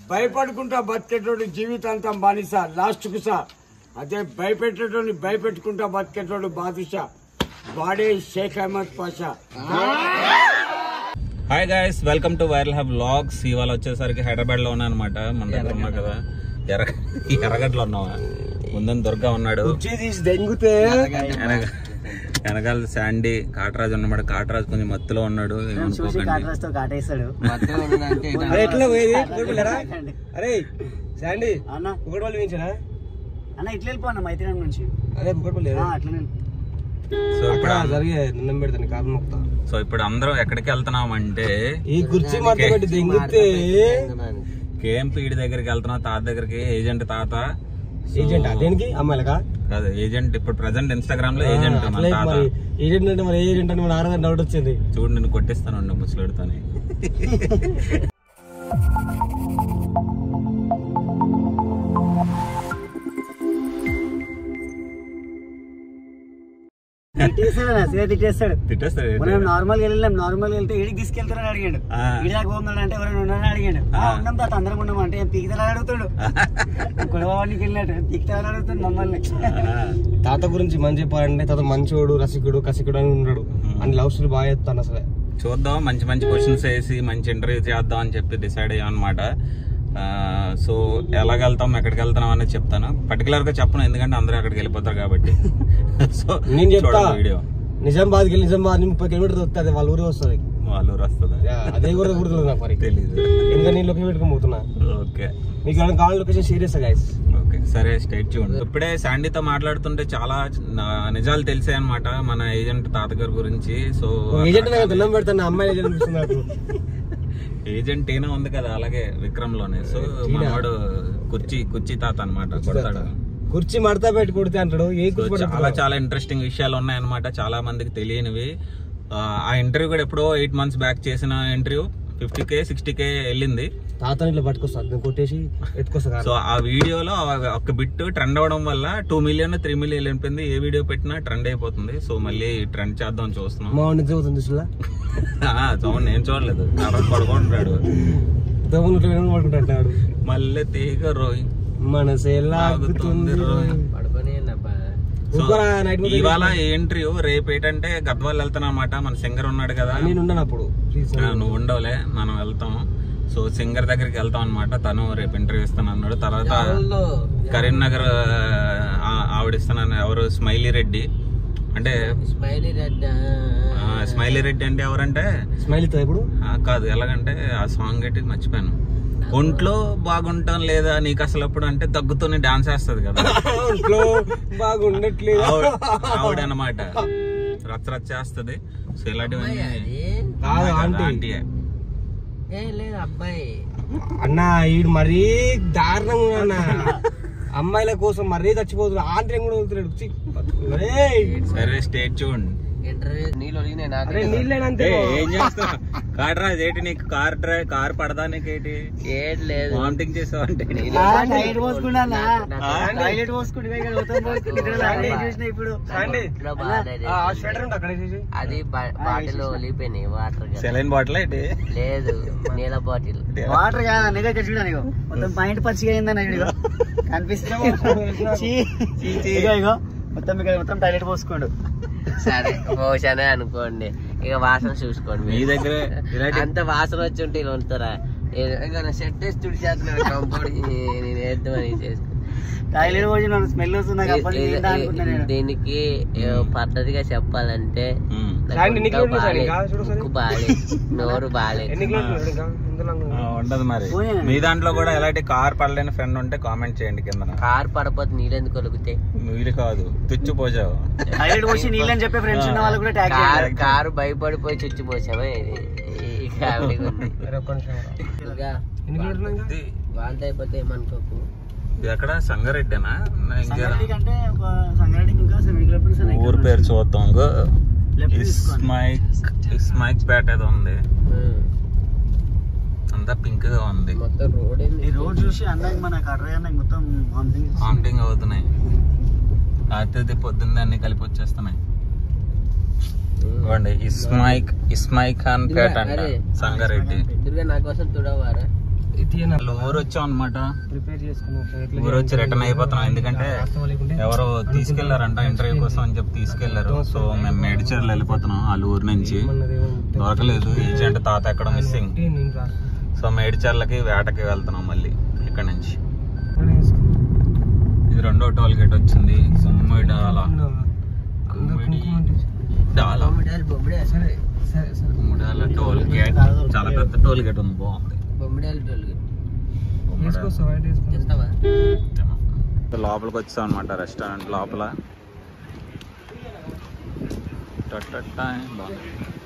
భయపడుకుంటా బతికేటోడు జీవితాంతం బానిస లాస్ట్ కు సా అదే భయపెట్టేటోని భయపెట్టుకుంటా బతికేటోడు బాదుషా వాడే Sheikh Ahmed Pasha hi guys welcome to viral hub vlogs ఇవాళ వచ్చేసరికి హైదరాబాద్ లో ఉన్నా అనమాట మన దగ్గర ఉన్నా కదా ఎర్ర ఎర్రగడ్డలో ఉన్నావా ముందని దుర్గా ఉన్నాడు తీసి దెంగితే వెనక- వెనకాల శాండీ కాటరాజు ఉన్నాడు కాటరాజు కొంచెం మత్తులో ఉన్నాడు ఏమనుకోకండి అరే ఎట్లా పోయేది ఊరుకోలేరా? అరే శాండీ అన్న కుక్కడపల్లి వేయించరా అన్న ఇట్లా వెళ్ళిపోన్న మైత్రి నుంచి అదే కుక్కడపల్లి ఆ, అట్లనే సో ఇప్పుడు అం- జరిగే దండం పెడతాను కాలు మొక్తా సో ఇప్పుడు అందరూ ఎక్కడికి వెళ్తున్నాం అంటే ఈ కుర్చీ మడత పెట్టి దెంగితే కేఎంపీడి దగ్గరికి వెళ్తున్నాం తాత దగ్గరికి ఏజెంట్ తాత సో- ఏజెంట్ దేనికి అమ్మాయిలకా కాదు ఏజెంట్ ఇప్పుడు ప్రజెంట్ ఇన్స్టాగ్రామ్ లో ఏజెంట్ మన అట్లే తాత మరి ఏజెంట్ అంటే మరి ఏజెంట్ అంటే మరి ఆరదని డౌట్ వచ్చింది చూడు నేను కొట్టిస్తాను ముసలాడుతానే తిట్టేస్తాడు అన్న సీదా తిట్టేస్తాడు తిట్టేస్తాడు మనం నార్మల్ వెళ్ళాం నార్మల్ వెళ్తే ఏడికి తీసుకెళ్తారని అడిగాడు ఆ. ఈడి దాకా పోతున్నాడు అంటే ఎవరైనా ఉన్నారని అడిగాడు ఆ, ఆ. ఉన్నాం తాత అందరం ఉన్నాం అంటే పీకితలా అడుగుతాడు గొడవనికి వెళ్ళినట్టు పీకితలా అడుగుతాడు మమ్మల్ని తాత గురించి మంచి చెప్పాలంటే తాత మంచోడు రసికుడు కసికుడు అని ఉన్నాడు అని లవ్ స్టోరీ బాగా చెప్తాను అసలే చూద్దాం మంచి మంచి క్వశ్చన్స్ వేసి మంచి ఇంటర్వ్యూ చేద్దాం అని చెప్పి డిసైడ్ అయ్యాం అనమాట సో ఎలాగ వెళ్తాం ఎక్కడికి వెళ్తున్నాం అనేది చెప్తాను పర్టికులర్ గా చెప్పను ఎందుకంటే అందరూ అక్కడికి వెళ్ళిపోతారు కాబట్టి సో నేను చెప్తా వీడియో నిజామాబాద్కి వెళ్ళి నిజామాబాద్ ముప్పై కిలోమీటర్స్ వస్తుంది అది వాళ్ళ ఊరే వస్తుంది వాళ్ళ ఊరు వస్తుందా అదే కూడా గుర్తులేదు నాకు మరి తెలీదు ఇంకా నేను లొకేషన్ పెట్టుకుని పోతున్నా ఓకే మీకు ఏమైనా కావాలి లొకేషన్ సీరియస్ గైస్ ఓకే సరే స్టేట్ చూడండి ఇప్పుడే శాండీతో మాట్లాడుతుంటే చాలా నా- నిజాలు తెలిసాయి అనమాట మన ఏజెంట్ తాతగారి గురించి సో ఏజెంట్ నాకు దండం పెడతాను అమ్మాయి ఏజెంట్ అనిపిస్తుంది నాకు ఏజెంట్ టీనా ఉంది కదా అలాగే విక్రమ్ లోనే సో మనవాడు కుర్చీ కుర్చీ తాత అనమాట కొడతాడు కుర్చీ మడతా పెట్టి కొడితే అంటాడు ఏ సో కుర్చీ చాలా చాలా ఇంట్రెస్టింగ్ విషయాలు ఉన్నాయన్నమాట చాలా మందికి తెలియనివి ఆ, ఆ ఇంటర్వ్యూ కూడా ఎప్పుడో ఎయిట్ మంత్స్ బ్యాక్ చేసిన interview fifty K sixty K వెళ్ళింది తాతని ఇట్లా పట్టుకొస్తా నేను కొట్టేసి ఎత్తుకొస్తా సో ఆ వీడియోలో ఆ ఒక బిట్ ట్రెండ్ అవ్వడం వల్ల టూ మిలియన్ త్రీ మిలియన్ వెళ్ళిపోయింది ఏ వీడియో పెట్టినా ట్రెండ్ అయిపోతుంది సో మళ్ళీ ట్రెండ్ చేద్దాం చూస్తున్నాం మా నిద్ర అవుతుంది చూసులా సౌండ్ నేను చూడలేదు నడవ పడుకుంటున్నాడు దమ్ములు ఇట్లా వెనక పడుకుంటాడు మళ్ళీ తీగ రోయ్ మనసే లాగుతుంది రోయ్. సో ఊరుకోరా, నైట్ మొత్తం ఇవాళ ఇంటర్వ్యూ రేపు ఏంటంటే గద్వాల్ వెళ్తాను అనమాట మన సింగర్ ఉన్నాడు కదా నేను ఉన్నాను అప్పుడు ప్లీజ్ ఆ, నువ్వు ఉండవులే మనం వెళ్తాం సో సింగర్ దగ్గరికి వెళ్తాం అనమాట తను రేపు ఇంటర్వ్యూ ఇస్తాను అన్నాడు తర్వాత కరీంనగర్ ఆ, ఆవిడ ఇస్తానని ఎవరు స్మైలీ రెడ్డి అంటే ఆ, స్మైలీ రెడ్డి అంటే ఎవరంటే స్మైల్ ఇస్తా ఇప్పుడు ఆ, కాదు ఎలాగంటే ఆ సాంగ్ ఏంటి మర్చిపోయాను ఒంట్లో బాగుంటాం లేదా నీకు అసలు అప్పుడు అంటే దగ్గుతోనే డాన్స్ వేస్తుంది కదా ఇంట్లో బాగుండట్లేదు ఆవిడ అనమాట రచ్చ రచ్చ చేస్తుంది సో ఇలాంటివన్నీ కాదు, ఆంటీ. ఆంటీయే. అన్న ఈడు మరీ దారుణంగా అన్న అమ్మాయిల కోసం మరీ చచ్చిపోతున్నాడు ఆంధ్రం కూడా వదులుతున్నాడు ఛీ, ఏయ్! సరే స్టేట్ చూడండి అరే నీళ్ళేనంతే ఏం చేస్తావు కార్ రాజు ఏంటి నీకు కార్ డ్రైవ్ కార్ పడదా నీకేంటి వామిటింగ్ చేసావు అంటే టైలెట్ పోసుకున్నా టైలెట్ పోసుకుంటే ఇవే కదా ఉత్తరం పోసుకుంటే ఇక్కడ అన్నీ చూసిన ఇప్పుడు అండి ఆ స్వెటర్ ఉంది అక్కడ వేసేసి. అది బా- బాటిల్ ఒలిపోయినాయి వాటర్ గా. సెలైన్ బాటిల్ ఏంటి లేదు నీళ్ళ బాటిల్ వాటర్ కాదు నిజంగా ఇక్కడ చూడండి ఇగో మొత్తం పాయింట్ పచ్చిగా అయిందన్న ఇదిగో కనిపిస్తున్నా ఇగో ఇగో మొత్తం ఇక్కడ మొత్తం టైలెట్ పోసుకోండు సరే పోసానే అనుకోండి ఇక వాసన చూసుకోండి మీ మీరు. దగ్గర ఇలాంటి అంత వాసన వచ్చి ఉంటే ఇలా ఉంటారా షెడ్ వేసి తుడి చేస్తున్నాడు కంపౌండ్ నేను వేద్దామని చేసుకుని టైలెట్ పోసి నన్ను స్మెల్ వస్తుంది నాకు అప్పటి నుంచి ఇది- ఏంటా అనుకున్నా నేను దీనికి ఏ, పద్ధతిగా చెప్పాలంటే మ్మ్. నాకు సాయంత్రం ఎన్ని ఒంట్లో కిలోమీటర్లు బాలే, ఇంకా? చూడు ఒకసారి. ముక్కు బాలే నోరు బాలే ఎన్ని కిలోమీటర్లు ఇంకా? ఇందులో ఉంది. ఆ, ఉండదు మరి పోనీ. మీ దాంట్లో కూడా ఎలాంటి కార్ పడలేని ఫ్రెండ్ ఉంటే కామెంట్ చేయండి కింద కారు పడపోతే నీళ్ళెందుకు కొలుగుతాయి మీరు కాదు తుచ్చిపోజావు టైలెట్ పోసి నీళ్ళని చెప్పే ఫ్రెండ్స్ ఉన్న వాళ్ళు కూడా ట్యాగ్ కారు చేయాలి కారు భయపడిపోయి చుచ్చిపోసామా ఇది ఈ కామెడీగా ఉంది అరే ఒక్క నిమిషం రా. ఇంకా ఎన్ని కిలోమీటర్లు ఇంకా? ఇది వాంతి అయిపోతే ఏమనుకోకు ఇది ఎక్కడ సంగారెడ్డేనా ఇంకా సంగారెడ్డికి అంటే ఒక సంగారెడ్డికి ఇంకా సెవెన్ కిలోమీటర్స్ ఉన్నాయి. ఊరు పేరు చూద్దాం ఇంకో Left తీసుకోండి. ఇస్మైక్ ఇస్మైక్ పేట ఏదో ఉంది ఉమ్. అంతా పింక్ గా ఉంది మొత్తం రోడ్ ఏంది ఈ రోడ్ చూసి అందాక మన కర్ర అన్నకి మొత్తం వామిటింగ్ వామిటింగ్ అవుతున్నాయి రాత్రి పొద్దున్న అన్ని కలిపి వచ్చేస్తున్నాయి ఇవ్వండి ఇస్మైక్ ఇస్మైక్ ఖాన్ పేట అంట అరే. సంగారెడ్డి దుర్గా నా కోసం తుడవారా వాళ్ళు ఊరు వచ్చాం అనమాట ప్రిపేర్ చేసుకున్నాం ఊరు వచ్చి రిటర్న్ అయిపోతున్నాం ఎందుకంటే ఎవరో తీసుకెళ్లారంట ఇంటర్వ్యూ కోసం అని చెప్పి తీసుకెళ్లారు సో మేము మేడిచర్లు వెళ్ళిపోతున్నాం వాళ్ళ ఊరు నుంచి దొరకలేదు ఏజెంట్ తాత ఎక్కడ మిస్సింగ్ సో మేడిచర్లకి వేటకి వెళ్తున్నాం మళ్ళీ ఇక్కడ నుంచి ఇది రెండో టోల్ గేట్ వచ్చింది గుమ్మడి డాలా గుమ్మడి డాలా బొమ్మిడాలు బొమ్మిడాలు సరే సరే సరే గుమ్మడాల టోల్ గేట్ చాలా పెద్ద టోల్ గేట్ ఉంది బాగుంది బొమ్మిడాలు టోల్గేట్ గుమ్మడి. చెప్తావా లోపలికి వచ్చాం అనమాట రెస్టారెంట్ లోపల టట్టట్టా బాగుంది.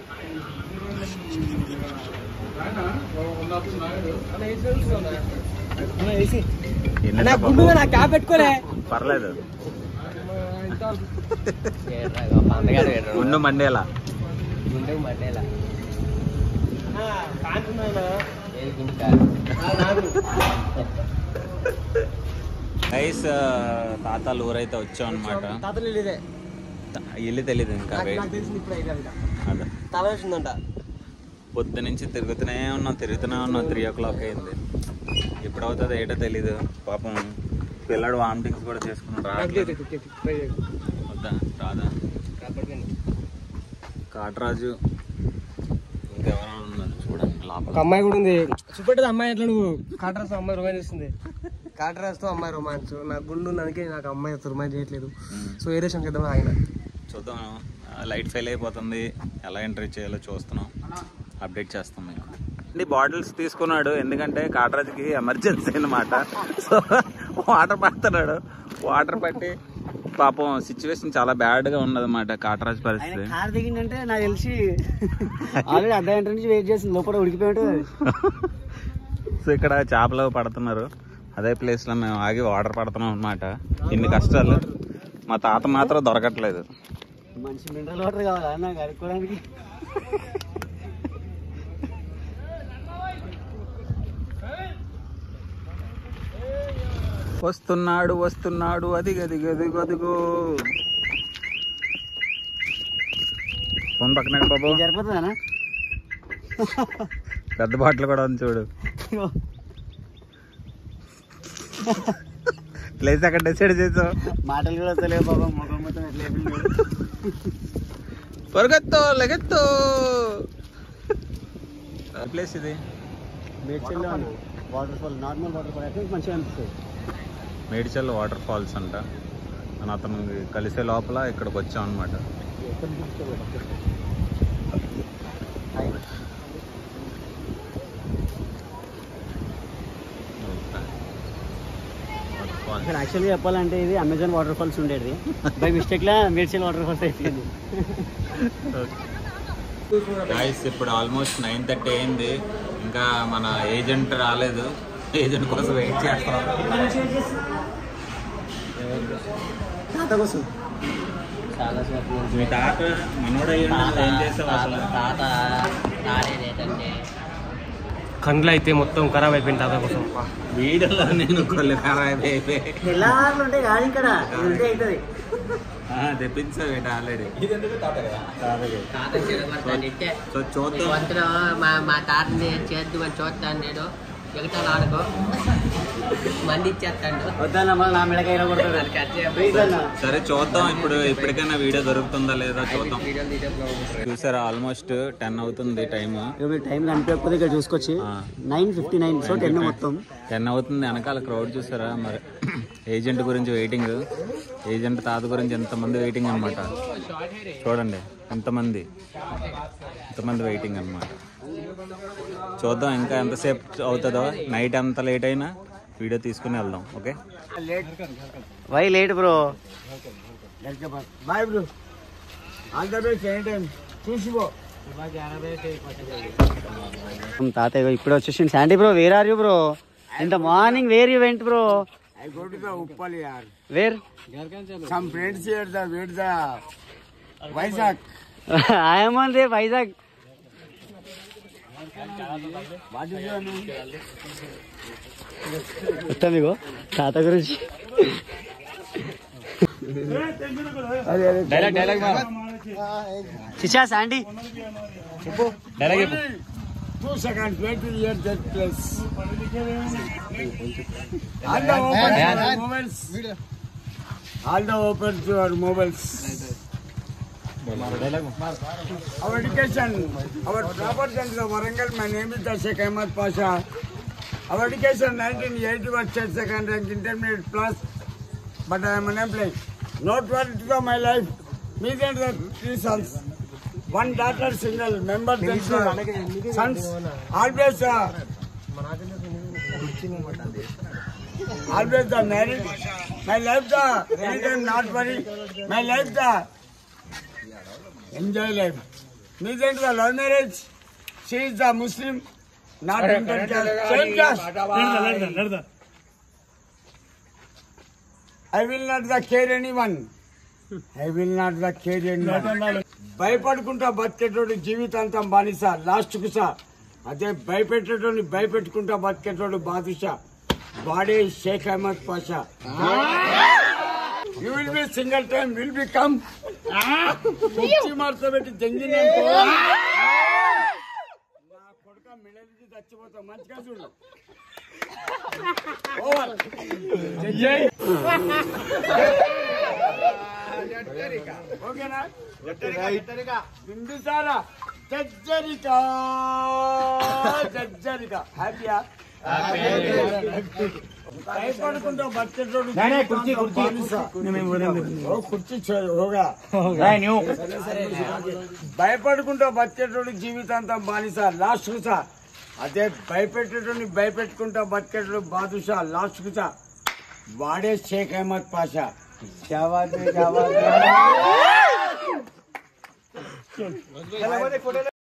ఎన్ని సబ్బు? క్యాప్ పెట్టుకోలే పర్లేదు పండగాడు వేడు గుండు మండేలా గుండెకి మడ్డేలా ఏది గుండు నైస్ తాతాల ఊరైతే వచ్చాం అనమాట తాతలు ఇదే ఇల్లు తెలియదు ఇంకా నాకు తెలిసింది ఇప్పుడు అయితే అది అదే తల వచ్చిందంట పొద్దు నుంచి తిరుగుతూనే ఉన్నాం తిరుగుతూనే ఉన్నాం త్రీ ఓ క్లాక్ అయింది ఎప్పుడు అవుతుందో ఏంటో తెలీదు పాపం పిల్లడు వామిటింగ్స్ కూడా చేసుకున్నాడు రావట్లేదు వద్దా రాదా కాటరాజు ఇంకెవరైనా ఉన్నారు చూడండి ఒక లోపల అమ్మాయి కూడా ఉంది చూపెట్టదు అమ్మాయి ఎట్లా నువ్వు కాటరాస్ అమ్మాయి రొమాన్స్ చేస్తుంది కాటరాస్ తో అమ్మాయి రొమాన్స్ నాకు గుండు ఉంది అందుకే నాకు అమ్మాయి రొమాన్స్ చేయట్లేదు సో ఏ రేషన్ చేద్దాం ఆయన చూద్దాం లైట్ ఫెయిల్ అయిపోతుంది ఎలా ఎంట్రీ చేయాలో చూస్తున్నాం అప్డేట్ చేస్తాం మీకు అండి బాటిల్స్ తీసుకున్నాడు ఎందుకంటే కాటరాజుకి ఎమర్జెన్సీ అన్నమాట సో వాటర్ పడుతున్నాడు వాటర్ పట్టి పాపం సిచ్యువేషన్ చాలా బ్యాడ్ గా ఉన్నదన్నమాట కాటరాజు పరిస్థితి కార్ దిగిందంటే నాకు తెలిసి ఆల్రెడీ అర్ధ గంట నుంచి వెయిట్ చేసింది లోపల ఉడికిపోయి ఉంటుంది సో ఇక్కడ చేపలు పడుతున్నారు అదే ప్లేస్ లో మేము ఆగి వాటర్ పడుతున్నాం అన్నమాట ఇన్ని కష్టాలు మా తాత మాత్రం దొరకట్లేదు మంచి మినరల్ వాటర్ కావాలా నాకు అడుక్కోవడానికి వస్తున్నాడు వస్తున్నాడు అది గది గది గదిగో ఫోన్ పక్కన బాబు సరిపోతుందా పెద్ద బాటిల్ కూడా ఉంది చూడు ప్లేస్ అక్కడ డిసైడ్ చేసావు మాటలు కూడా వస్తలేవు బాబా ముఖం మొత్తం ఎట్లా అయిపోయింది. పొరగెత్తో లెగెత్తో ప్లేస్ ఇది మేడ్చల్లో waterfall normal waterfall అయితే మంచిగా అనిపిస్తుంది మేడిచల్ వాటర్ ఫాల్స్ అంట అని అతను కలిసే లోపల ఇక్కడికి వచ్చాం అనమాట ఎక్కడ చూపిస్తావు అసలు యాక్చువల్గా చెప్పాలంటే ఇది అమెజాన్ వాటర్ ఫాల్స్ ఉండేది బై మిస్టేక్ లా మేడ్చల్ వాటర్ ఫాల్స్ అయిపోయింది గాయస్ ఇప్పుడు ఆల్మోస్ట్ నైన్ థర్టీ అయింది ఇంకా మన ఏజెంట్ రాలేదు ఏజెంట్ కోసం వెయిట్ చేస్తాం తాత కోసం చాలా సేపు నుంచి మీ తాత మనోడు అయ్యి ఉండి ఏం చేసావు అసలు తాత రాలేదు ఏంటంటే కండ్లు అయితే మొత్తం ఖరాబ్ అయిపోయింది తాత కోసం వీడియోలో నేను కొల్లి ఖరాబ్ అయిపోయి తెల్లారులు ఉంటాయి కాదు ఇక్కడ ఇది ఉంటే అవుతుంది తెప్పించావు ఏంటి ఆల్రెడీ తాత చిరగొడతాను ఇట్టే సో చూద్దాం వంతులో మా మా తాతని చేద్దామని చూస్తాను నేను ఎగటాలు ఆడుకో మంది ఇచ్చేస్తాడు వద్దన్న మళ్ళీ నా మెడకాయ కొడతాడు దానికి అట్లే ప్లీజ్ అన్న సరే చూద్దాం ఇప్పుడు ఇప్పటికైనా వీడియో దొరుకుతుందా లేదా చూద్దాం వీడియోలు తీసేస్తున్నాం చూసారా ఆల్మోస్ట్ టెన్ అవుతుంది టైం ఇక మీరు టైం కనిపించకపోతే ఇక్కడ చూసుకొచ్చి ఆ. Nine fifty nine so ten మొత్తం టెన్ అవుతుంది వెనకాల క్రౌడ్ చూసారా మరి ఏజెంట్ గురించి వెయిటింగ్ ఏజెంట్ తాత గురించి ఎంతమంది వెయిటింగ్ అనమాట చూడండి ఎంతమంది ఎంతమంది వెయిటింగ్ అనమాట చూద్దాం ఇంకా ఎంతసేపు అవుతుందో నైట్ ఎంత లేట్ అయినా వీడియో తీసుకుని వెళ్దాం okay why late bro bye bro all the best any time చూసిపో తాతయ్య ఇప్పుడే వచ్చేసింది Sandy bro where are you bro ఇంత morning where you went bro I go to the Uppal యార్ where some friends here the wait the Vizag I'm on the Vizag what is your name మొత్తం మీకు తాత గురించి డైలాగ్ డైలాగ్ చిచా Sandy dialogue two seconds wait here that place all the open your mobiles all the open your mobiles Our education, our proper center of Warangal, my name is Sheikh Ahmad Pasha. Our education 1981 state second rank intermediate plus, but I am unemployed. Not worried to my life. Me and the three sons. One daughter single, member then sons. Always, uh, always the married. My life the anytime not worry. My life the enjoy life. Me then the love marriage. She is the Muslim, not intercaste. Same caste. I will not the care anyone. I will not the care anyone. భయపడుకుంటా బతికేటోడు జీవితాంతం బానిస last కు సా అదే భయపెట్టేటోని భయపెట్టుకుంటా బతికేటోడు బాదుషా వాడే Sheikh Ahmed Pasha you will be single time will be come కుర్చీ మార్చో పెట్టి జంగిన నా కొడుక మిడలికి చచ్చిపోతా మంచిగా చూడు ఓవర్ జై ఓకేనా బిందుసారా జజ్జరిక జజ్జరిక హ్యాపీయా భయపడుకుంటా బతికేటోడు కుర్చీ కుర్చీ చే- హోగా భయపడుకుంటా బతికేటోడు జీవితాంతం బానిస లాస్ట్ కుసా అదే భయపెట్టేటోని భయపెట్టుకుంటా బతికేటోడు బాదుషా లాస్ట్ కుసా వాడే షేక్ అహ్మద్ పాషా జావాద్ జావాద్